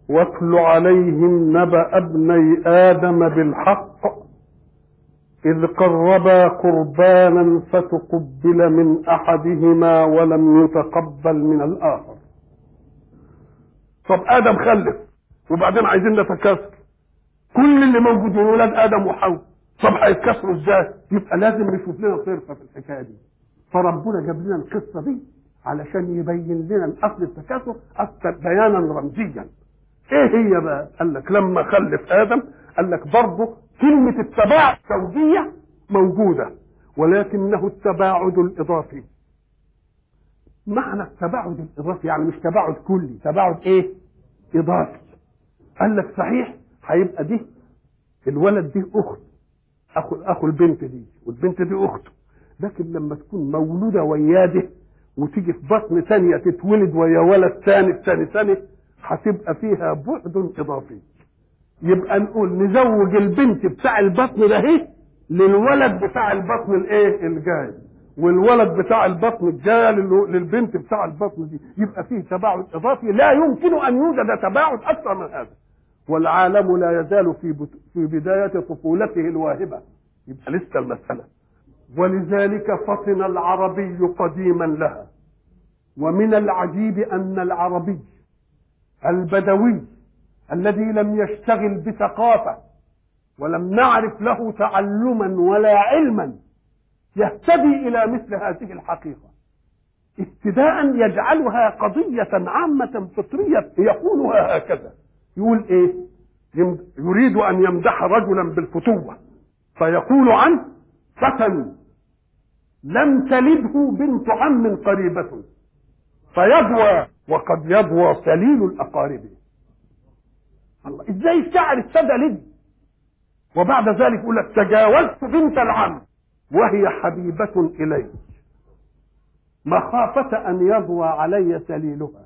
واتل عليهم نبأ ابني آدم بالحق إذ قربا قربانا فتقبل من أحدهما ولم يتقبل من الآخر طب آدم خلف وبعدين عايزين نتكاثر كل اللي موجودين ولاد آدم وحواء طب هيتكاثروا ازاي؟ يبقى لازم نشوف لنا صرفة في الحكاية دي فربنا جاب لنا القصة دي علشان يبين لنا الأصل التكاثر أكثر بيانا رمزيا ايه هي بقى قال لك لما خلف ادم قال لك برضه كلمه التباعد الزوجيه موجوده ولكنه التباعد الاضافي معنى التباعد الاضافي يعني مش تباعد كلي تباعد ايه اضافي قال لك صحيح هيبقى دي الولد دي اخت اخو اخو البنت دي والبنت دي اخته لكن لما تكون مولوده وياده وتيجي في بطن ثانيه تتولد ويا ولد ثاني الثاني ثاني هتبقى فيها بعد اضافي يبقى نقول نزوج البنت بتاع البطن ده اهي للولد بتاع البطن الايه الجاي والولد بتاع البطن الجاي للبنت بتاع البطن دي يبقى فيه تباعد اضافي لا يمكن ان يوجد تباعد اكثر من هذا والعالم لا يزال في بت... في بدايه طفولته الواهبه يبقى لسه المساله ولذلك فطن العربي قديما لها ومن العجيب ان العربي البدوي الذي لم يشتغل بثقافة ولم نعرف له تعلما ولا علما يهتدي إلى مثل هذه الحقيقة ابتداء يجعلها قضية عامة فطرية يقولها هكذا يقول ايه يريد ان يمدح رجلا بالفتوة فيقول عنه فتن لم تلده بنت عم قريبة فيضوى وقد يضوى سليل الاقارب الله ازاي الشاعر ابتدى لدي وبعد ذلك يقول لك تجاوزت بنت العم وهي حبيبة إلي مخافة أن يضوى علي سليلها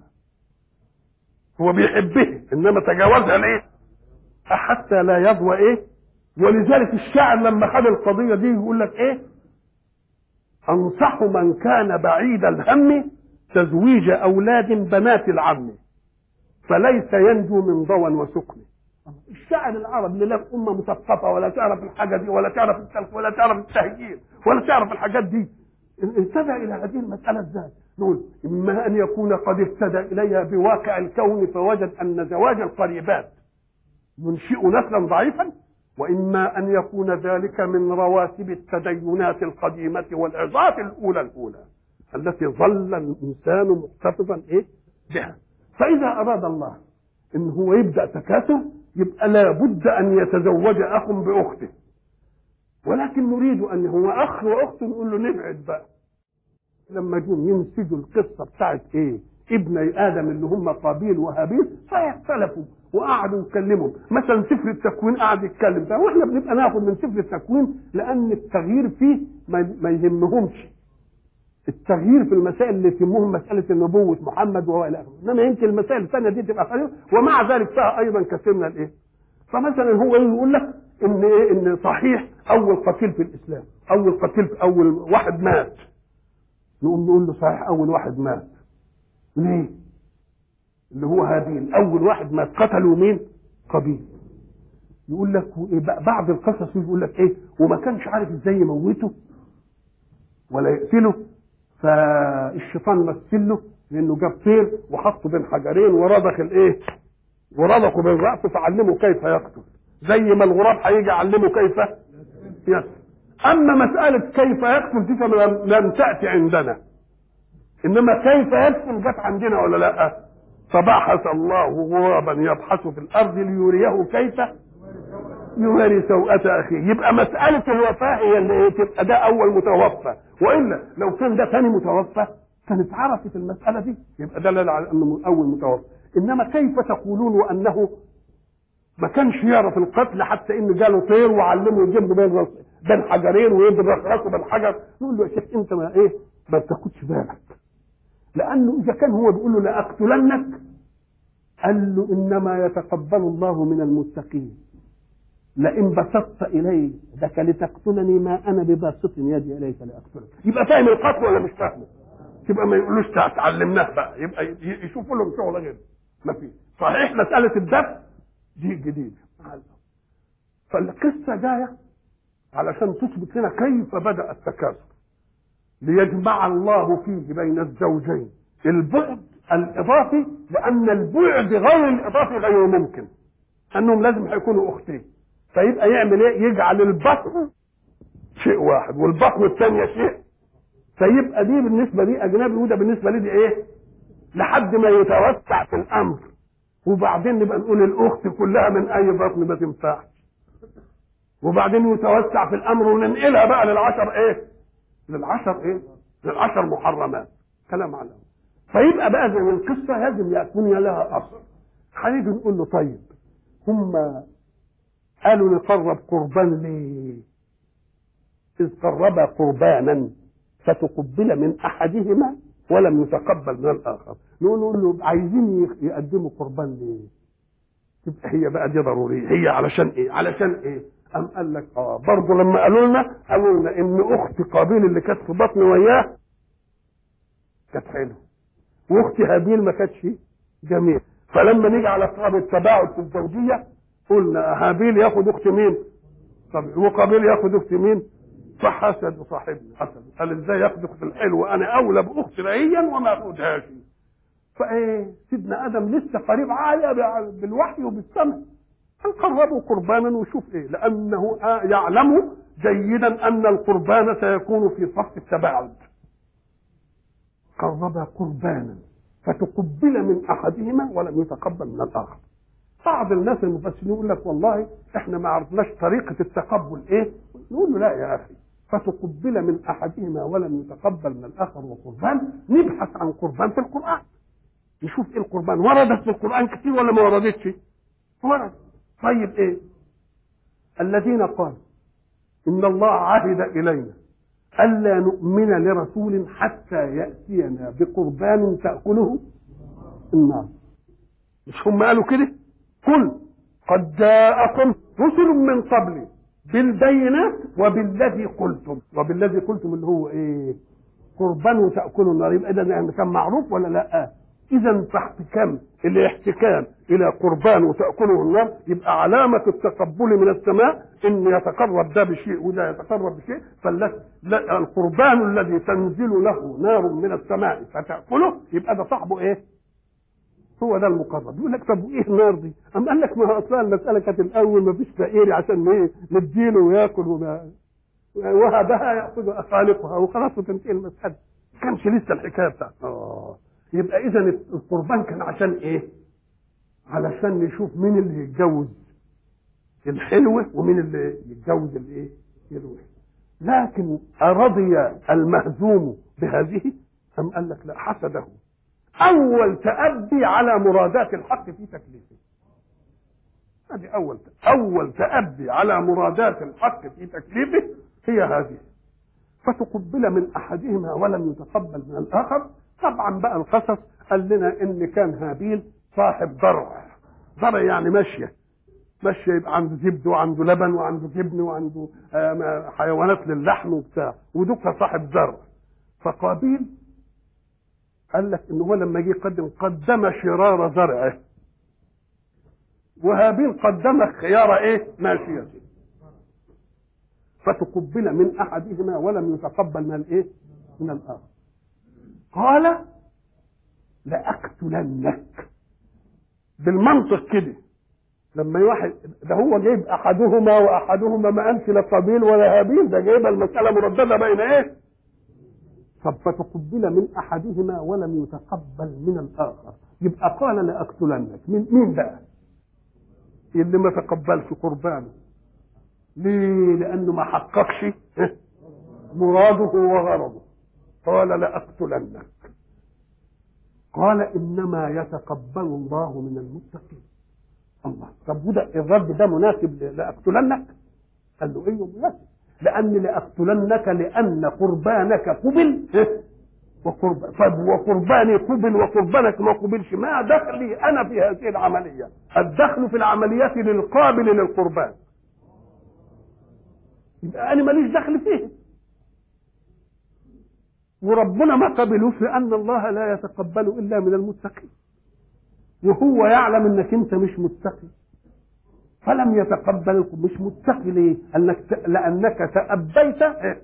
هو بيحبه إنما تجاوزها ليه حتى لا يضوى إيه ولذلك الشاعر لما خد القضية دي يقول لك إيه أنصح من كان بعيد الهم تزويج أولاد بنات العم فليس ينجو من ضوى وسكن الشاعر العرب اللي لا أمة مثقفة ولا تعرف الحاجة دي ولا تعرف التلف ولا تعرف التهجير ولا تعرف الحاجات دي انتبه إلى هذه المسألة ازاي؟ نقول إما أن يكون قد اهتدى إليها بواقع الكون فوجد أن زواج القريبات ينشئ نسلا ضعيفا وإما أن يكون ذلك من رواتب التدينات القديمة والعظات الأولى الأولى التي ظل الإنسان محتفظا إيه بها فإذا أراد الله إن هو يبدأ تكاثر يبقى لابد أن يتزوج أخ بأخته ولكن نريد أن هو أخ وأخت نقول له نبعد بقى لما جم ينسجوا القصة بتاعت إيه ابني آدم اللي هم قابيل وهابيل فاختلفوا وقعدوا يتكلموا مثلا سفر التكوين قعد يتكلم ده واحنا بنبقى ناخد من سفر التكوين لأن التغيير فيه ما يهمهمش التغيير في المسائل اللي تهمهم مسألة النبوة محمد وإلى آخره إنما يمكن المسائل الثانية دي تبقى خير ومع ذلك فيها أيضا كثير من الإيه فمثلا هو يقول لك إن إيه إن صحيح أول قتيل في الإسلام أول قتيل في أول واحد مات نقوم نقول له صحيح أول واحد مات ليه؟ اللي هو هابيل أول واحد مات قتلوا مين؟ قبيل يقول لك بعض القصص يقول لك إيه وما كانش عارف إزاي يموته ولا يقتله فالشيطان مثل له لانه جاب طير وحطه بين حجرين ورضخ الايه؟ ورضخه بين راسه فعلمه كيف يقتل زي ما الغراب هيجي يعلمه كيف يقتل اما مساله كيف يقتل دي لم تاتي عندنا انما كيف يقتل جت عندنا ولا لا؟ فبحث الله غرابا يبحث في الارض ليريه كيف يواري سوءة أخيه يبقى مسألة الوفاة هي اللي تبقى ده أول متوفى وإلا لو كان ده ثاني متوفى كانت عرفت المسألة دي يبقى دلل على أنه أول متوفى إنما كيف تقولون وأنه ما كانش يعرف القتل حتى إنه جاله طير وعلمه يجيب بين رأس بين حجرين ويضرب راسه بالحجر يقول له يا شيخ أنت ما إيه ما بتاخدش بالك لأنه إذا كان هو بيقول له لأقتلنك قال له إنما يتقبل الله من المتقين لئن بسطت الي ذاك لتقتلني ما انا بباسط يدي اليك لاقتلك يبقى فاهم القتل ولا مش فاهمه يبقى ما يقولوش تعلمناه بقى يبقى يشوفوا لهم شغل غير ما في صحيح مساله الدفع دي جديده فالقصه جايه علشان تثبت لنا كيف بدا التكاثر ليجمع الله فيه بين الزوجين البعد الاضافي لان البعد غير الاضافي غير ممكن انهم لازم هيكونوا اختين فيبقى يعمل ايه يجعل البطن شيء واحد والبطن الثانيه شيء فيبقى دي بالنسبه لي اجنبي وده بالنسبه لي دي ايه لحد ما يتوسع في الامر وبعدين نبقى نقول الاخت كلها من اي بطن ما تنفعش وبعدين يتوسع في الامر وننقلها بقى للعشر ايه للعشر ايه للعشر محرمات كلام على فيبقى بقى زي القصه لازم يكون لها اصل هنيجي نقول له طيب هم قالوا نقرب قربان ليه إذ قربا قربانا فتقبل من أحدهما ولم يتقبل من الآخر نقول نقول له عايزين يقدموا قربان ليه تبقى هي بقى دي ضرورية هي علشان إيه علشان إيه أم قال لك آه برضه لما قالوا لنا قالوا لنا إن أخت قابيل اللي كانت في بطن وياه كانت حلوة وأخت هابيل ما كانتش جميل فلما نيجي على صعب التباعد في الزوجية قلنا هابيل ياخد أخت مين طب وقابيل ياخد أخت مين فحسد صاحبنا حسد قال ازاي ياخد اخت الحلوه انا اولى باخت رعيا وما اخدهاش فايه سيدنا ادم لسه قريب عاليه بالوحي وبالسمع قربوا قربانا وشوف ايه لانه يعلم جيدا ان القربان سيكون في صف التباعد قرب قربانا فتقبل من احدهما ولم يتقبل من الاخر بعض الناس المفسرين يقول لك والله احنا ما عرفناش طريقه التقبل ايه نقول له لا يا اخي فتقبل من احدهما ولم يتقبل من الاخر وقربان نبحث عن قربان في القران نشوف ايه القربان وردت في القران كتير ولا ما وردتش ورد طيب ايه الذين قالوا ان الله عهد الينا الا نؤمن لرسول حتى ياتينا بقربان تاكله النار مش هم قالوا كده قل قد جاءكم رسل من قبلي بالبينات وبالذي قلتم وبالذي قلتم اللي هو ايه قربان وتاكلوا النار يبقى ده يعني كان معروف ولا لا اذا فاحتكام الاحتكام الى قربان وتاكله النار يبقى علامه التقبل من السماء ان يتقرب ده بشيء وده يتقرب بشيء فالقربان الذي تنزل له نار من السماء فتاكله يبقى ده صاحبه ايه هو ده المقرب يقول لك طب وايه النار دي؟ أم قال لك ما هو اصلا المساله كانت الاول ما فيش فقير عشان ايه نديله وياكل وما وهبها ياخذ خالقها وخلاص وتنتهي المساله ما كانش لسه الحكايه بتاعته اه يبقى اذا القربان كان عشان ايه؟ علشان نشوف مين اللي يتجوز الحلوه ومين اللي يتجوز الايه؟ الوحش لكن أرضي المهزوم بهذه أم قال لك لا حسده اول تأبي على مرادات الحق في تكليفه هذه اول اول تأبي على مرادات الحق في تكليفه هي هذه فتقبل من احدهما ولم يتقبل من الاخر طبعا بقى القصص قال لنا ان كان هابيل صاحب ضرع ضرع يعني ماشيه ماشيه يبقى عنده زبد وعنده لبن وعنده جبن وعنده حيوانات للحم وبتاع ودك صاحب زرع فقابيل قال لك ان هو لما جه يقدم قدم شرار زرعه وهابيل قدم خيار ايه ماشيته فتقبل من احدهما ولم يتقبل من الايه من الاخر قال لاقتلنك بالمنطق كده لما واحد ده هو جايب احدهما واحدهما ما قالش لا قابيل ولا هابيل ده جايبها المساله مردده بين ايه طب فتقبل من احدهما ولم يتقبل من الاخر يبقى قال لاقتلنك مين مين بقى اللي ما تقبلش قربانه ليه لانه ما حققش مراده وغرضه قال لاقتلنك قال انما يتقبل الله من المتقين الله طب وده الرد ده مناسب لاقتلنك قال له ايوه مناسب لأن لأقتلنك لأن قربانك قبل وقرب طب وقرباني قبل وقربانك ما قبلش ما دخلي أنا في هذه العملية الدخل في العملية للقابل للقربان يبقى أنا ماليش دخل فيه وربنا ما قبلوش لأن الله لا يتقبل إلا من المتقين وهو يعلم انك انت مش متقي فلم يتقبل مش متقي ليه؟ انك لانك تأبيت إيه؟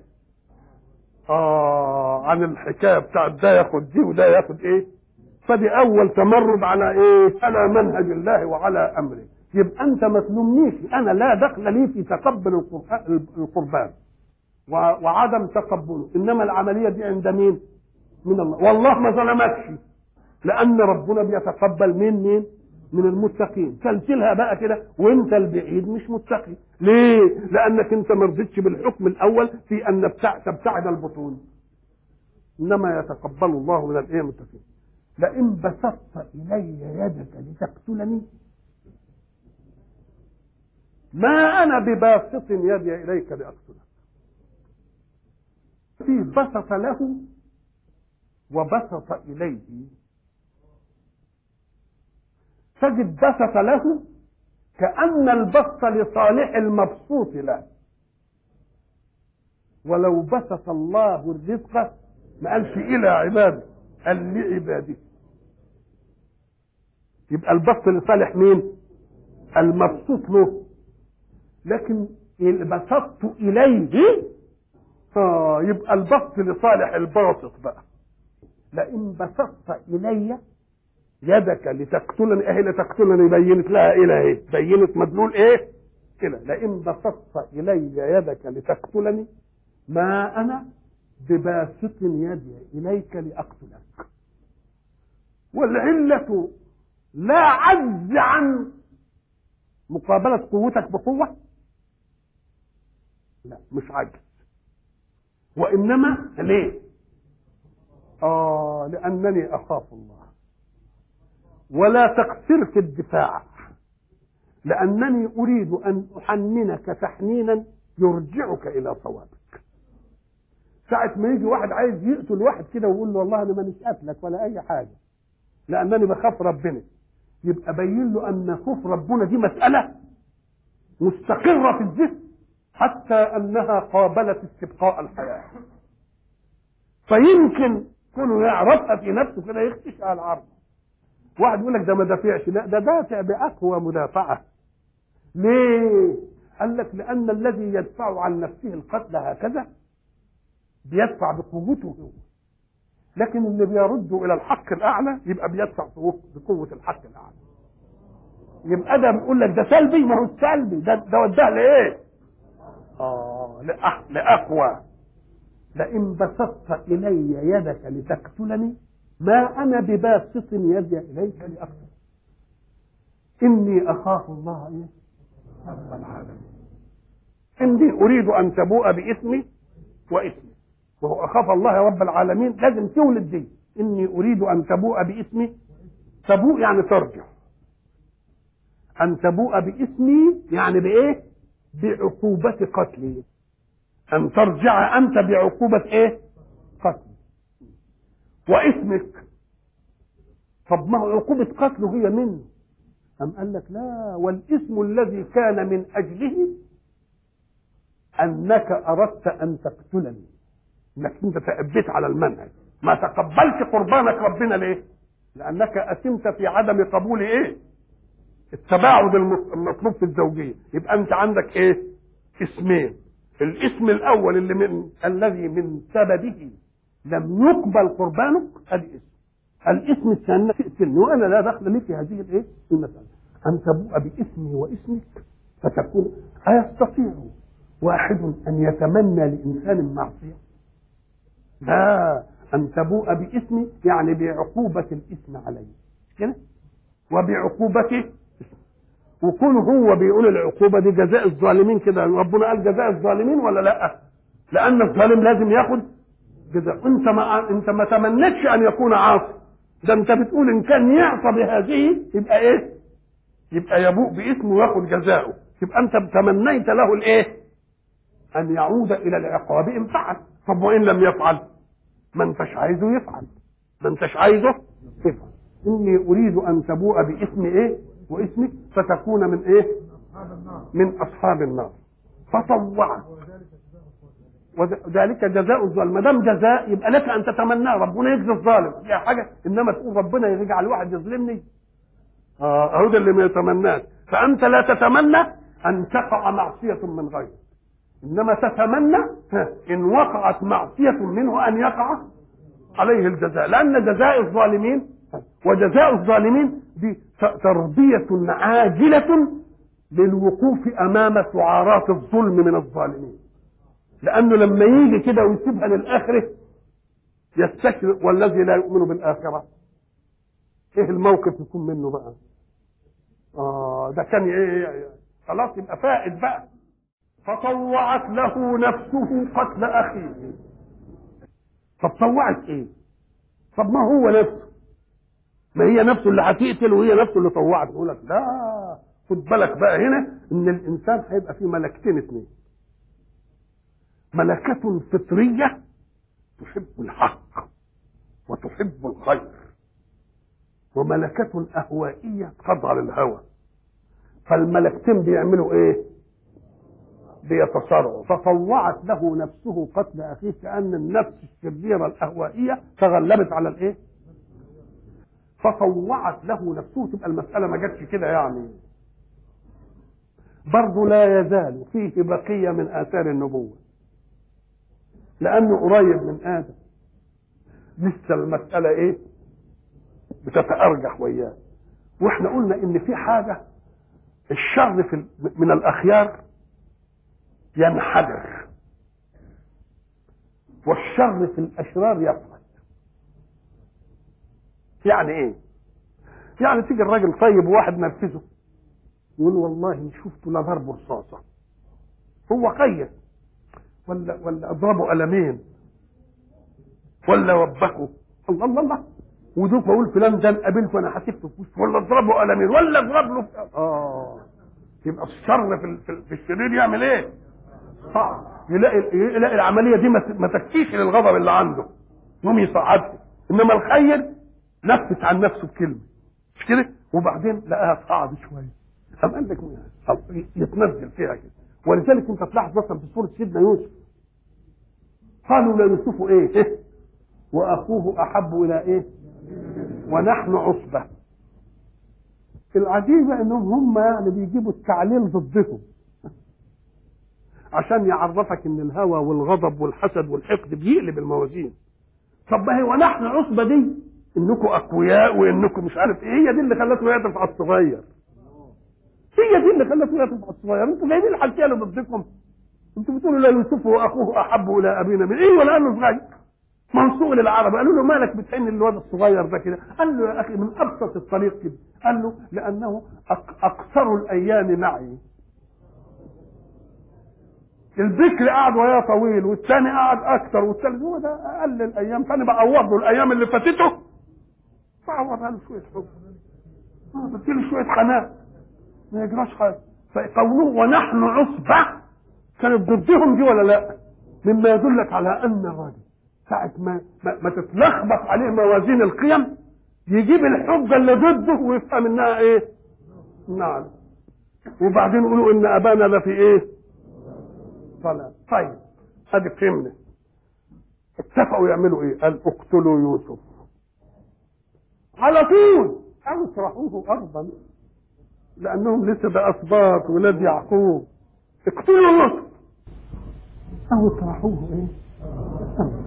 اه عن الحكايه بتاعت ده ياخد دي وده ياخد ايه؟ فدي اول تمرد على ايه؟ على منهج الله وعلى امره يبقى انت ما تلومنيش انا لا دخل لي في تقبل القربان وعدم تقبله انما العمليه دي عند مين؟ من الله والله ما ظلمكش لان ربنا بيتقبل مين مين؟ من المتقين سلسلها بقى كده وانت البعيد مش متقي ليه لانك انت ما رضيتش بالحكم الاول في ان تبتعد البطون انما يتقبل الله من الايه المتقين لئن بسطت الي يدك لتقتلني ما انا بباسط يدي اليك لاقتلك في بسط له وبسط اليه تجد بسط له كأن البسط لصالح المبسوط له ولو بسط الله الرزق ما قالش إلى عباده قال لعباده يبقى البسط لصالح مين؟ المبسوط له لكن بسطت إليه آه يبقى البسط لصالح الباسط بقى لئن بسطت إلي يدك لتقتلني اهي لتقتلني بينت لها الى ايه بينت مدلول ايه كده لئن بسطت الي يدك لتقتلني ما انا بباسط يدي اليك لاقتلك والعله لا عجز عن مقابله قوتك بقوه لا مش عجز وانما ليه اه لانني اخاف الله ولا تقصر في الدفاع لأنني أريد أن أحننك تحنينا يرجعك إلى صوابك ساعة ما يجي واحد عايز يقتل واحد كده ويقول له والله أنا مانيش قاتلك ولا أي حاجة لأنني بخاف ربنا يبقى بين له أن خوف ربنا دي مسألة مستقرة في الذهن حتى أنها قابلت استبقاء الحياة فيمكن كونه يعرفها في نفسه كده يختش على العرض واحد يقول لك ده ما دافعش لا ده دافع باقوى مدافعه ليه قال لك لان الذي يدفع عن نفسه القتل هكذا بيدفع بقوته هو لكن اللي بيرده الى الحق الاعلى يبقى بيدفع بقوه الحق الاعلى يبقى ده بيقول لك ده سلبي ما هو سلبي ده ده وداه لايه؟ اه لاقوى لئن بسطت الي يدك لتقتلني ما أنا بباسط يدي إليك لأقتل إني أخاف الله إيه؟ رب العالمين إني أريد أن تبوء بإثمي وإثمي وهو أخاف الله رب العالمين لازم تولد دي إني أريد أن تبوء بإثمي تبوء يعني ترجع أن تبوء بإثمي يعني بإيه؟ بعقوبة قتلي أن ترجع أنت بعقوبة إيه؟ قتلي واسمك طب ما هو عقوبة قتله هي منه أم قال لك لا والاسم الذي كان من أجله أنك أردت أن تقتلني انك انت تأبيت على المنهج ما تقبلت قربانك ربنا ليه لانك اثمت في عدم قبول ايه التباعد المطلوب في الزوجيه يبقى انت عندك ايه اسمين الاسم الاول اللي من الذي من سببه لم يقبل قربانك ادي اسم الاسم الثاني تقتلني وانا لا دخل لي في هذه الايه المساله ان تبوء باسمي واسمك فتكون ايستطيع واحد ان يتمنى لانسان معصيه لا أن تبوء باسمي يعني بعقوبة الاسم علي كده وبعقوبته وكون هو بيقول العقوبة دي جزاء الظالمين كده ربنا قال جزاء الظالمين ولا لا لأن الظالم لازم ياخد جزاء أنت ما أنت ما تمنتش أن يكون عاصي ده أنت بتقول إن كان يعصى بهذه يبقى إيه؟ يبقى يبوء باسمه وياخد جزاؤه يبقى أنت تمنيت له الإيه؟ أن يعود إلى العقاب إن فعل طب وإن لم يفعل ما انتش عايزه يفعل ما انتش عايزه يفعل اني اريد ان تبوء باسم ايه واسمك فتكون من ايه من اصحاب النار فطوعت وذلك جزاء الظالم ما دام جزاء يبقى لك ان تتمناه ربنا يجزي الظالم دي حاجه انما تقول ربنا يجعل واحد يظلمني اه اهو ده اللي ما يتمناش فانت لا تتمنى ان تقع معصيه من غيره انما تتمنى ها، ان وقعت معصيه منه ان يقع عليه الجزاء لان جزاء الظالمين وجزاء الظالمين دي ت- تربيه عاجله للوقوف امام سعارات الظلم من الظالمين لانه لما يجي كده ويسيبها للاخره يستشرق والذي لا يؤمن بالاخره ايه الموقف يكون منه بقى اه ده كان ايه خلاص يبقى فائد بقى فطوعت له نفسه قتل اخيه طب طوعت ايه طب ما هو نفسه ما هي نفسه اللي هتقتل وهي نفسه اللي طوعت يقول لك لا خد بالك بقى هنا ان الانسان هيبقى فيه ملكتين اثنين ملكة فطرية تحب الحق وتحب الخير وملكة أهوائية تخضع للهوى فالملكتين بيعملوا ايه بيتصارعوا فطوعت له نفسه قتل اخيه كان النفس الشريره الاهوائيه تغلبت على الايه فطوعت له نفسه تبقى المساله ما جاتش كده يعني برضه لا يزال فيه بقيه من اثار النبوه لانه قريب من ادم لسه المساله ايه بتتارجح وياه واحنا قلنا ان في حاجه الشر في ال- من الاخيار ينحدر والشر في الاشرار يفقد يعني ايه يعني تيجي الراجل طيب وواحد نرفزه يقول والله شفته لا ضرب رصاصه هو قيد ولا ولا اضربه قلمين ولا وبخه الله الله الله ودوك بقول فلان ده أنا قابلته انا حسبته في وشه ولا اضربه قلمين ولا اضرب له في- اه يبقى الشر في ال- في ال- في الشرير يعمل ايه؟ صعب يلاقي يلاقي العمليه دي ما ت- ما تكفيش للغضب اللي عنده يقوم يصعدها انما الخير نفس عن نفسه بكلمه مش كده؟ وبعدين لقاها صعب شويه قام قال لك طب يتنزل فيها كده ولذلك انت تلاحظ مثلا في سوره سيدنا يوسف قالوا ليوسف ايه؟ واخوه احب الى ايه؟ ونحن عصبه العجيبه انهم هم يعني بيجيبوا التعليل ضدهم عشان يعرفك ان الهوى والغضب والحسد والحقد بيقلب الموازين طب ما هي ونحن عصبه دي انكم اقوياء وانكم مش عارف ايه هي دي اللي خلته يعطف على الصغير هي دي اللي خلته يعطف على الصغير انتوا جايبين الحكايه اللي ضدكم انتوا بتقولوا لا يوسف واخوه احب الى ابينا من ايه ولا انه صغير منصوب للعرب قالوا له مالك بتحن الواد الصغير ده كده قال له يا اخي من ابسط الطريق كده قال له لانه أق- اقصر الايام معي الذكر قعد وياه طويل والثاني قعد اكثر والثالث هو ده اقل الايام فانا بعوض له الايام اللي فاتته بعوضها له شويه حب اه بديله شويه حنان ما يجراش حاجه فقوله ونحن عصبه كانت ضدهم دي ولا لا؟ مما يدلك على ان الراجل ساعة ما ما, ما تتلخبط عليه موازين القيم يجيب الحجة اللي ضده ويفهم انها ايه؟ نعم وبعدين يقولوا ان ابانا لفي ايه؟ صلاة طيب ادي فهمنا اتفقوا يعملوا ايه؟ قال اقتلوا يوسف على طول او اطرحوه ارضا لانهم لسه ده اسباط ولاد يعقوب اقتلوا يوسف او اطرحوه ايه؟ أرضاً.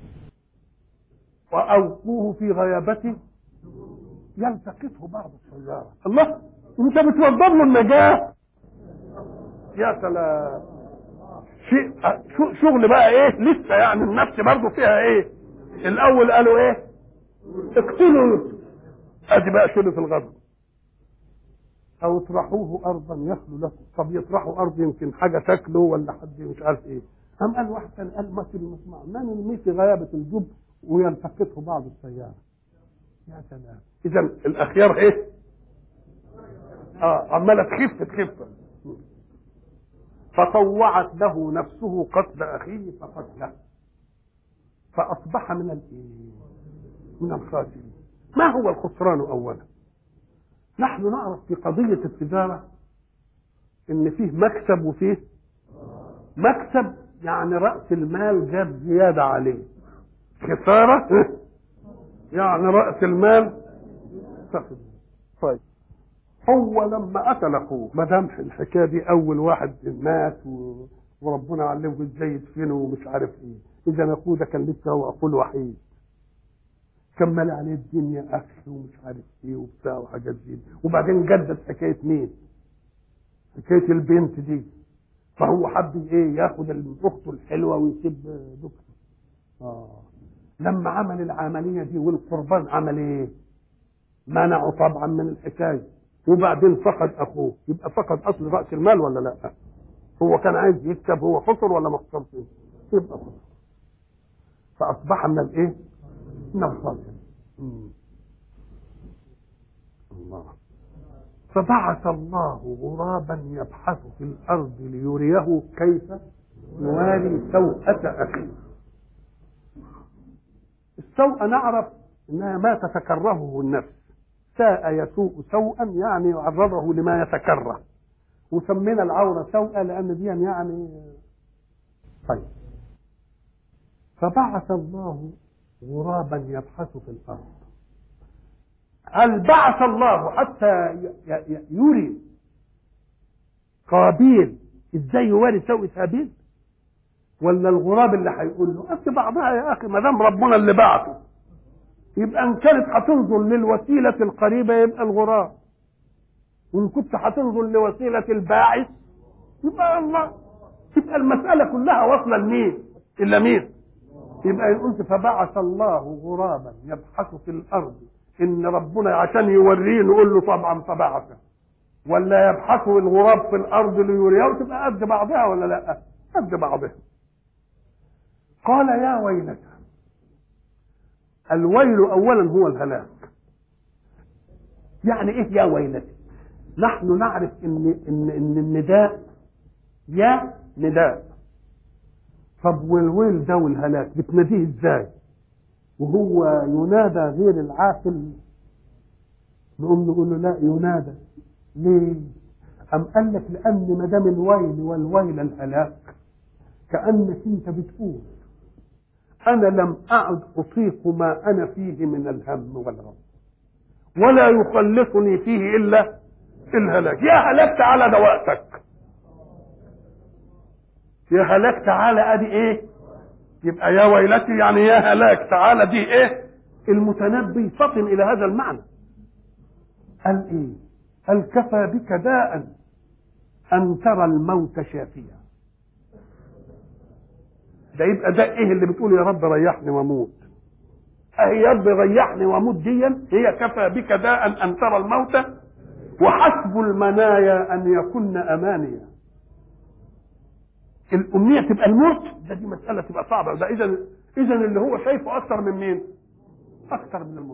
وأوقوه في غيابته يلتقطه بعض السيارة الله انت بتوضب له النجاة يا سلام شيء شو- شغل بقى ايه لسه يعني النفس برضه فيها ايه الاول قالوا ايه اقتلوا يوسف ادي بقى شغل في الغضب او اطرحوه ارضا يخلو لكم طب يطرحوا ارض يمكن حاجه تاكله ولا حد مش عارف ايه قام قال واحد كان قال مثل المسمع ما نرميه في غيابه الجب ويلتقطه بعض السياره يا سلام اذا الاخيار ايه اه عماله تخف تخف فطوعت له نفسه قتل اخيه فقتله فاصبح من الايه من الخاسرين ما هو الخسران اولا نحن نعرف في قضيه التجاره ان فيه مكسب وفيه مكسب يعني راس المال جاب زياده عليه خساره يعني راس المال تاخد طيب هو لما قتل اخوه ما دام الحكايه دي اول واحد مات و... وربنا علمه ازاي يدفنه ومش عارف ايه اذا اخوه ده كان لسه هو اخوه الوحيد كمل عليه الدنيا اكل ومش عارف ايه وبتاع وحاجات دي وبعدين جدد حكايه مين؟ حكايه البنت دي فهو حب ايه ياخد اخته الحلوه ويسيب دكتور اه لما عمل العمليه دي والقربان عمل ايه؟ منعه طبعا من الحكايه وبعدين فقد اخوه يبقى فقد اصل راس المال ولا لا؟ هو كان عايز يكسب هو خسر ولا ما خسرش؟ يبقى خسر فاصبح من الايه؟ من الظالم الله فبعث الله غرابا يبحث في الارض ليريه كيف يواري سوءة اخيه السوء نعرف انها ما تتكرهه النفس ساء يسوء سوءا يعني يعرضه لما يتكره وسمينا العورة سوء لأن دي يعني طيب فبعث الله غرابا يبحث في الأرض هل بعث الله حتى يري قابيل ازاي يواري سوء هابيل ولا الغراب اللي هيقول له قد بعضها يا اخي ما دام ربنا اللي بعثه يبقى ان كانت هتنظر للوسيله القريبه يبقى الغراب وان كنت هتنظر لوسيله الباعث يبقى الله تبقى المساله كلها واصله لمين؟ الا مين؟ يبقى ان قلت فبعث الله غرابا يبحث في الارض ان ربنا عشان يوريه نقول له طبعا فبعثه ولا يبحث الغراب في الارض ليريه وتبقى قد بعضها ولا لا؟ قد بعضها قال يا ويلتى الويل اولا هو الهلاك يعني ايه يا ويلتى نحن نعرف ان ان ان النداء يا نداء طب والويل ده والهلاك بتناديه ازاي وهو ينادى غير العاقل نقوم نقول له لا ينادى ليه أم قال لك لأن ما دام الويل والويل الهلاك كأنك أنت بتقول أنا لم أعد أطيق ما أنا فيه من الهم والغم ولا يخلصني فيه إلا الهلاك يا هلاك تعالى ده وقتك يا هلاك تعالى ادي ايه يبقى يا ويلتي يعني يا هلاك تعالى دي ايه المتنبي فطن الى هذا المعنى قال ايه قال كفى بك داء ان ترى الموت شافيا ده يبقى ده ايه اللي بتقول يا رب ريحني واموت اهي يا رب ريحني واموت ديا هي كفى بك داء ان ترى الموت وحسب المنايا ان يكن امانيا الامنيه تبقى الموت ده دي مساله تبقى صعبه ده اذا اذا اللي هو شايفه اكثر من مين؟ اكثر من الموت